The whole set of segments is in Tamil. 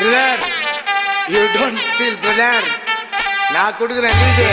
brother you don't feel brother நான் கொடுக்குறேன் லீடு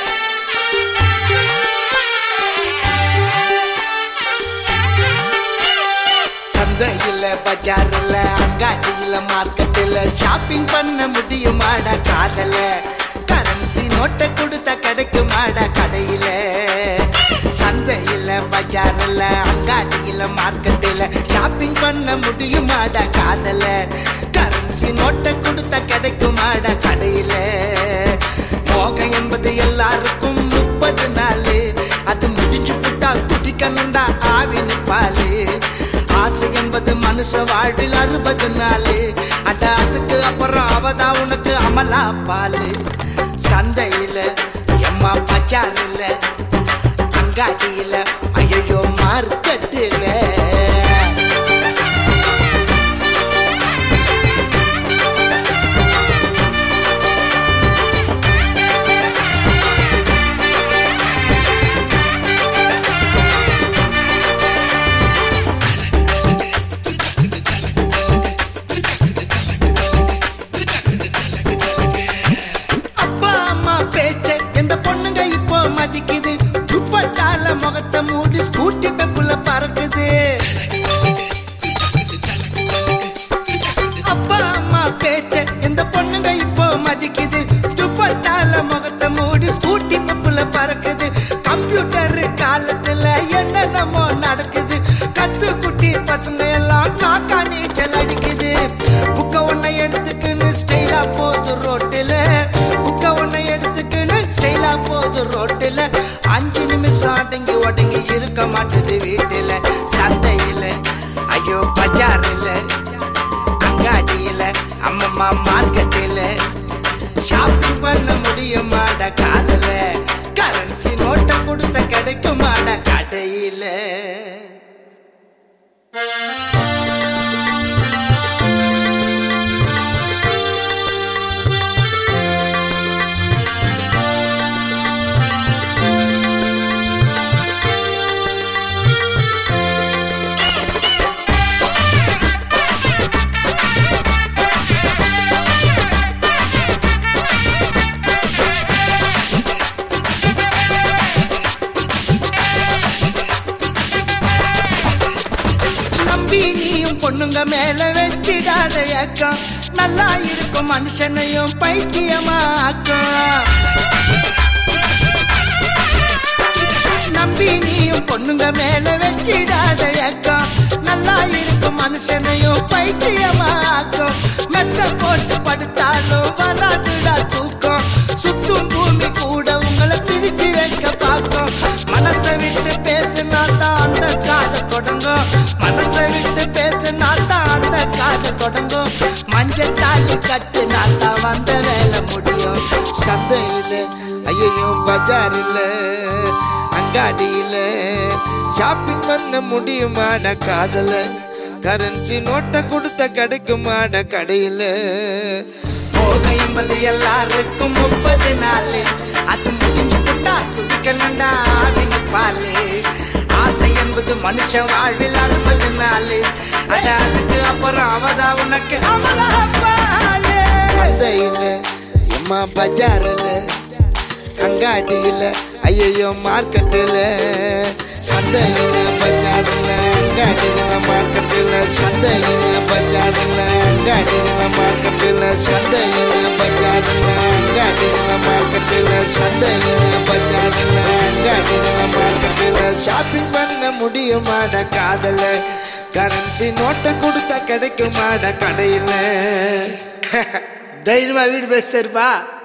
சந்தையில் பஜாரில் அங்காடியில் மார்க்கெட்டில் ஷாப்பிங் பண்ண முடியுமாடா காதல கரன்சி நோட்டை கொடுத்த கிடைக்குமாடா கடையில சந்தையில் பஜாரில் அங்காடியில் மார்க்கெட்டில் ஷாப்பிங் பண்ண முடியுமாடா காதல கரன்சி நோட்டை கொடுத்த கிடைக்குமாடா கடையில போகம் என்பது எல்லாருக்கும் முப்பது நாள் அது முடிஞ்சு புட்டா குடிக்கணுண்டா ஆவின் பாலு ஆசை என்பது மனுஷ வாழ்வில் அறுபது நாள் அட அதுக்கு அப்புறம் அவதான் உனக்கு அமலா பாலு சந்தையில எம்மா பஜாரில் அங்காடியில ஐயோ மார்க்கெட்டில் அப்பா அம்மா பேச்ச எந்த பொண்ணுங்க இப்போ மதிக்குது துப்பட்டால முகத்தை மூடி ஸ்கூட்டி பெப்புல பறக்குது அப்பா அம்மா பேச்ச எந்த பொண்ணுங்க இப்போ மதிக்குது துப்பட்டால முகத்தை மூடி ஸ்கூட்டி பெப்புல பறக்குது கம்ப்யூட்டர் காலத்துல என்னென்னமோ நடக்குது கத்து குட்டி பசங்க எல்லாம் காக்கா நீச்சல் அடிக்குது புக்க ஒன்னை எடுத்துக்கின்னு ஸ்டைலா போகுது ரோட்டில் புக்க ஒன்னை எடுத்துக்கின்னு ஸ்டைலா போகுது ரோட்டில் அஞ்சு நிமிஷம் அடங்கி ஒடங்கி இருக்க மாட்டுது வீட்டில் சந்தையில் ஐயோ பஜாரில் அங்காடியில் அம்மம்மா மார்க்கெட்டில் ஷாப்பிங் பண்ண முடியுமாட காதல கரன்சி நோட்டை கொடுத்த கிடைக்குமாட கடையில நம்பி நீயும் பொண்ணுங்க மேல வச்சிடாத ஏக்கம் நல்லா இருக்கும் மனுஷனையும் பைத்தியமாக்கும் நம்பி நீயும் பொண்ணுங்க மேல வச்சிடாத ஏக்கம் நல்லா இருக்கும் மனுஷனையும் பைத்தியமாக்கும் மெத்த போட்டு படுத்தாலும் வராதுடா தூக்கம் சுத்தும் பூமி கூட உங்களை பிரிச்சு வைக்க பார்க்கும் மனசை விட்டு பேசினா தான் அந்த காதல் தொடங்கும் மனசை விட்டு பேசினா தான் அந்த காதல் தொடங்கும் மஞ்சள் தாலி கட்டுனா தான் வந்த வேலை முடியும் சந்தையில் ஐயோ பஜாரில் அங்காடியில் ஷாப்பிங் பண்ண முடியுமாட காதல கரன்சி நோட்டை கொடுத்த கிடைக்குமாட கடையில் போக என்பது எல்லாருக்கும் முப்பது நாள் அது முடிஞ்சு புட்டா குடிக்கணுண்டா ஆவின் பாலு ஆசை என்பது மனுஷன் வாழ்வில் அறுபது நாள் அட அதுக்கு அப்புறம் அவதா உனக்கு அமலா பாலு சந்தையில் எம்மா பஜாரில் அங்காடியில் ஐயோ மார்க்கெட்டில் சந்தையில் பஜாரில் அங்காடியில் மார்க்கெட்டில் சந்தையில் பஜாரில் அங்காடியில் மார்க்கெட்டில் சந்தையில் பஜாரில் அங்காடியில் மார்க்கெட்டில் சந்தையில் பஜாரில் அங்காடியில் மார்க்கெட்டில் ஷாப்பிங் பண்ண முடியுமாட காதல கரன்சி நோட்டை கொடுத்தா கிடைக்குமாட கடையில் தைரியமா வீடு பேசுறப்பா